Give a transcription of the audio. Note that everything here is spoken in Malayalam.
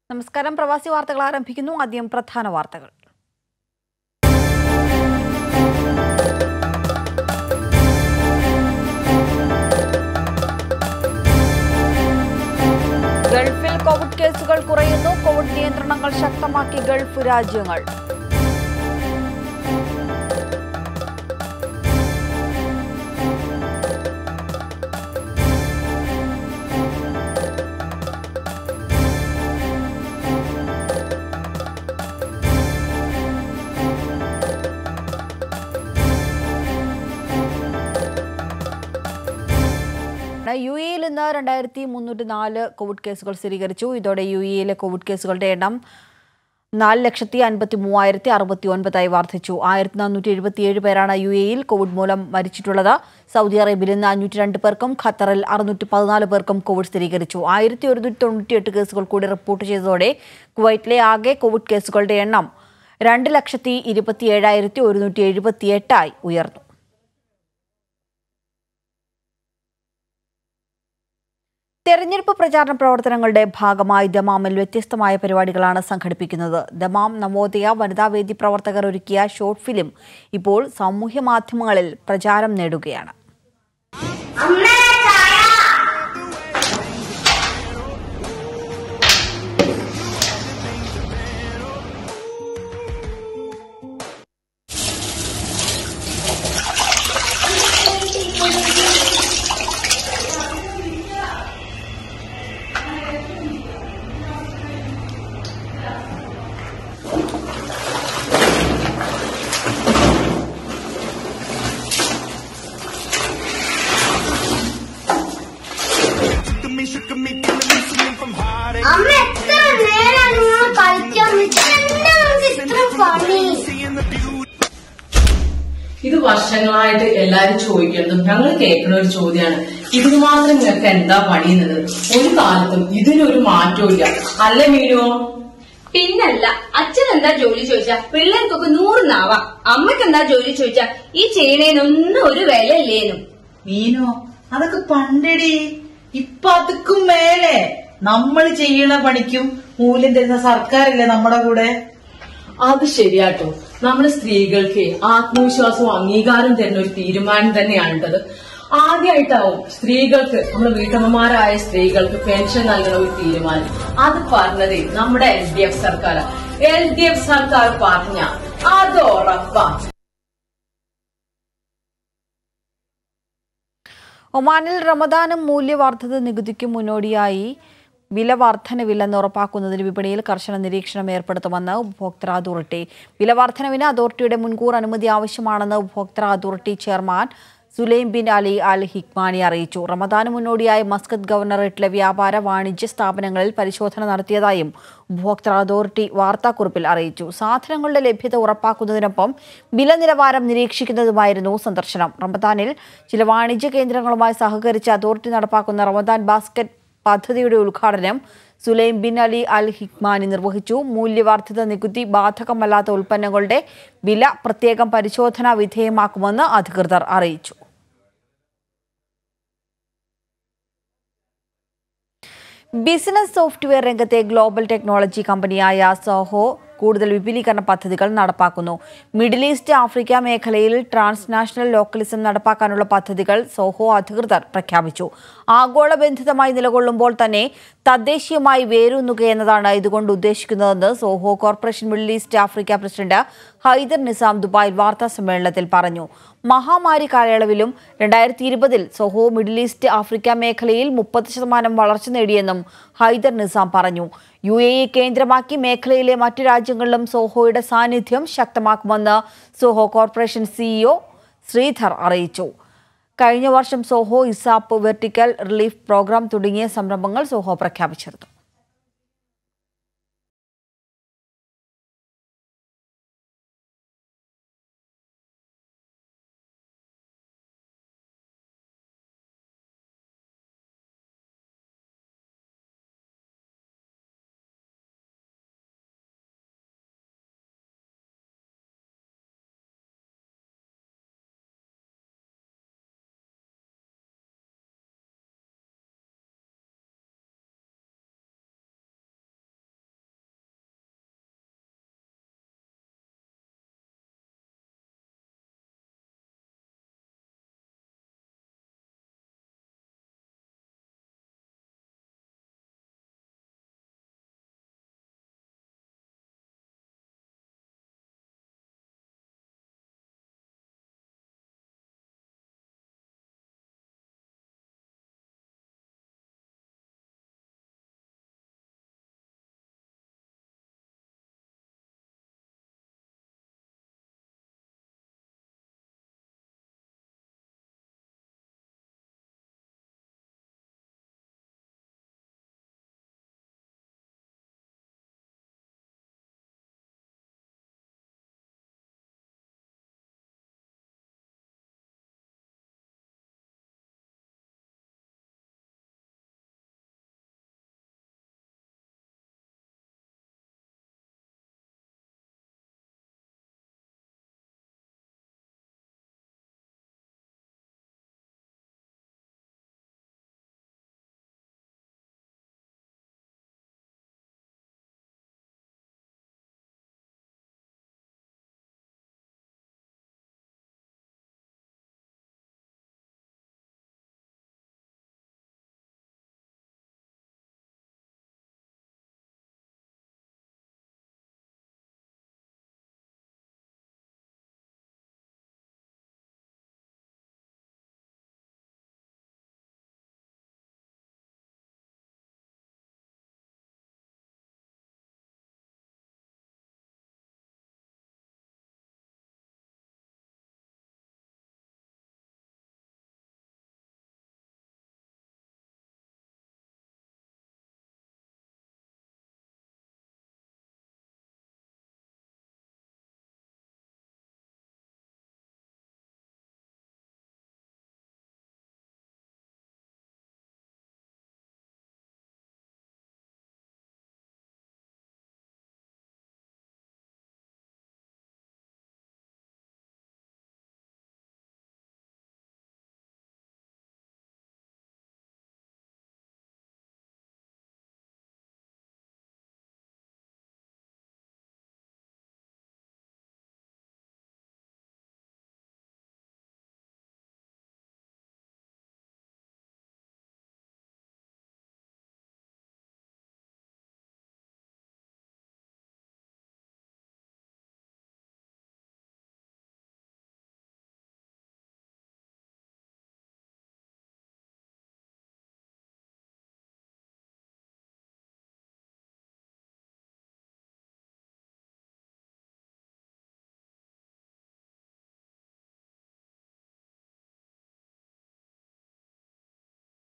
നമസ്കാരം പ്രവാസി വാർത്തകൾ ആരംഭിക്കുന്നു ആദ്യം പ്രധാന വാർത്തകൾ ഗൾഫിൽ കോവിഡ് കേസുകൾ കുറയുന്നു കോവിഡ് നിയന്ത്രണങ്ങൾ ശക്തമാക്കി ഗൾഫ് രാജ്യങ്ങൾ യു എയിൽ ഇന്ന് രണ്ടായിരത്തി മുന്നൂറ്റി നാല് കോവിഡ് കേസുകൾ സ്ഥിരീകരിച്ചു ഇതോടെ യു എയിലെ കോവിഡ് കേസുകളുടെ എണ്ണം നാല് ലക്ഷത്തി അൻപത്തി മൂവായിരത്തി അറുപത്തി ഒൻപതായി വർദ്ധിച്ചു ആയിരത്തി നാനൂറ്റി എഴുപത്തിയേഴ് പേരാണ് യു എയിൽ കോവിഡ് മൂലം മരിച്ചിട്ടുള്ളത് സൗദി അറേബ്യയിൽ ഇന്ന് അഞ്ഞൂറ്റി രണ്ട് പേർക്കും ഖത്തറിൽ അറുന്നൂറ്റി പതിനാല് പേർക്കും കോവിഡ് സ്ഥിരീകരിച്ചു ആയിരത്തി ഒരുന്നൂറ്റി തൊണ്ണൂറ്റിയെട്ട് കേസുകൾ കൂടി റിപ്പോർട്ട് ചെയ്തതോടെ കുവൈറ്റിലെ ആകെ കോവിഡ് കേസുകളുടെ എണ്ണം രണ്ട് ലക്ഷത്തി ഇരുപത്തി ഏഴായിരത്തി ഒരുന്നൂറ്റി എഴുപത്തിയെട്ടായി ഉയർന്നു തെരഞ്ഞെടുപ്പ് പ്രചാരണ പ്രവർത്തനങ്ങളുടെ ഭാഗമായി ദമാമിൽ വ്യത്യസ്തമായ പരിപാടികളാണ് സംഘടിപ്പിക്കുന്നത് ദമാം നവോദയ വനിതാവേദി പ്രവർത്തകർ ഒരുക്കിയ ഷോർട്ട് ഫിലിം ഇപ്പോൾ സാമൂഹ്യ മാധ്യമങ്ങളിൽ പ്രചാരം നേടുകയാണ് അമ്മ എത്ര നേരം നിങ്ങൾ കളിക്കാൻ എന്താ നമുക്ക് ഇത്ര പണി ഇത് വർഷങ്ങളായിട്ട് എല്ലാരും ചോദിക്കുന്നതും ഞങ്ങൾ കേൾക്കുന്ന ഒരു ചോദ്യമാണ് ഇതിന് മാത്രം നിങ്ങൾക്ക് എന്താ പണിയുന്നത് ഒരു കാലത്തും ഇതിനൊരു മാറ്റവും ഇല്ല അല്ല മീനോ പിന്നല്ല അച്ഛൻ എന്താ ജോലി ചോദിച്ചാ പിള്ളേർക്കൊക്കെ നൂറ് നാവാം അമ്മയ്ക്ക് എന്താ ജോലി ചോദിച്ചാ ഈ ചെയ്യണേനൊന്നും ഒരു വില ഇല്ലേനും മീനോ അതൊക്കെ പണ്ടടി ഇപ്പൊ അതുക്കും മേലെ നമ്മൾ ചെയ്യണ പണിക്കും മൂല്യം തരുന്ന സർക്കാരല്ലേ നമ്മുടെ കൂടെ അത് ശരിയാട്ടോ നമ്മുടെ സ്ത്രീകൾക്ക് ആത്മവിശ്വാസവും അംഗീകാരം തരുന്ന ഒരു തീരുമാനം തന്നെയാണിട്ടത് ആദ്യമായിട്ടാവും സ്ത്രീകൾക്ക് നമ്മുടെ വീട്ടമ്മമാരായ സ്ത്രീകൾക്ക് പെൻഷൻ നൽകുന്ന ഒരു തീരുമാനം അത് പറഞ്ഞത് നമ്മുടെ എൽ ഡി എഫ് സർക്കാർ എൽ ഡി എഫ് സർക്കാർ പറഞ്ഞ അത് ഉറപ്പാ ഒമാനിൽ റമദാനും മൂല്യവർദ്ധിത നികുതിക്കും മുന്നോടിയായി വില വർധനവില്ലെന്ന് ഉറപ്പാക്കുന്നതിന് വിപണിയിൽ കർശന നിരീക്ഷണം ഏർപ്പെടുത്തുമെന്ന് ഉപഭോക്തൃ അതോറിറ്റി വില വർധനവിന് അതോറിറ്റിയുടെ മുൻകൂർ അനുമതി ആവശ്യമാണെന്ന് ഉപഭോക്തൃ authority chairman Sulaim bin Ali Al Hikmani അറിയിച്ചു റമദാന് മുന്നോടിയായി മസ്കത്ത് ഗവർണറേറ്റിലെ വ്യാപാര വാണിജ്യ സ്ഥാപനങ്ങളിൽ പരിശോധന നടത്തിയതായും ഉപഭോക്തൃ അതോറിറ്റി വാർത്താക്കുറിപ്പിൽ അറിയിച്ചു സാധനങ്ങളുടെ ലഭ്യത ഉറപ്പാക്കുന്നതിനൊപ്പം വില നിലവാരം നിരീക്ഷിക്കുന്നതുമായിരുന്നു സന്ദർശനം റമദാനിൽ ചില വാണിജ്യ കേന്ദ്രങ്ങളുമായി സഹകരിച്ച് അതോറിറ്റി നടപ്പാക്കുന്ന റമദാൻ ബാസ്ക്കറ്റ് പദ്ധതിയുടെ ഉദ്ഘാടനം Sulaim bin Ali Al Hikmani നിർവഹിച്ചു മൂല്യവർദ്ധിത നികുതി ബാധകമല്ലാത്ത ഉൽപ്പന്നങ്ങളുടെ വില പ്രത്യേകം പരിശോധനാ വിധേയമാക്കുമെന്ന് അധികൃതർ അറിയിച്ചു ബിസിനസ് സോഫ്റ്റ്വെയർ രംഗത്തെ ഗ്ലോബൽ ടെക്നോളജി കമ്പനിയായ സോഹോ കൂടുതൽ വിപുലീകരണ പദ്ധതികൾ നടപ്പാക്കുന്നു മിഡിൽ ഈസ്റ്റ് ആഫ്രിക്ക മേഖലയിൽ ട്രാൻസ്നാഷണൽ ലോക്കലിസം നടപ്പാക്കാനുള്ള പദ്ധതികൾ സോഹോ അധികൃതർ പ്രഖ്യാപിച്ചു ആഗോള ബന്ധിതമായി നിലകൊള്ളുമ്പോൾ തന്നെ തദ്ദേശീയമായി വേരൂന്നുക എന്നതാണ് ഇതുകൊണ്ട് ഉദ്ദേശിക്കുന്നതെന്ന് Zoho corporation Middle East Africa president Hyder Nizam ദുബായിൽ വാർത്താ സമ്മേളനത്തിൽ പറഞ്ഞു മഹാമാരി കാലയളവിലും രണ്ടായിരത്തി ഇരുപതിൽ സൊഹോ മിഡിൽ ഈസ്റ്റ് ആഫ്രിക്ക മേഖലയിൽ മുപ്പത് ശതമാനം വളർച്ച നേടിയെന്നും ഹൈദർ നിസാം പറഞ്ഞു യു എ ഇ കേന്ദ്രമാക്കി മേഖലയിലെ മറ്റു രാജ്യങ്ങളിലും സോഹോയുടെ സാന്നിധ്യം ശക്തമാക്കുമെന്ന് സോഹോ കോർപ്പറേഷൻ സിഇഒ ശ്രീധർ അറിയിച്ചു കഴിഞ്ഞ വർഷം സോഹോ ഇസാപ്പ് വെർട്ടിക്കൽ റിലീഫ് പ്രോഗ്രാം തുടങ്ങിയ സംരംഭങ്ങൾ സോഹോ പ്രഖ്യാപിച്ചിരുന്നു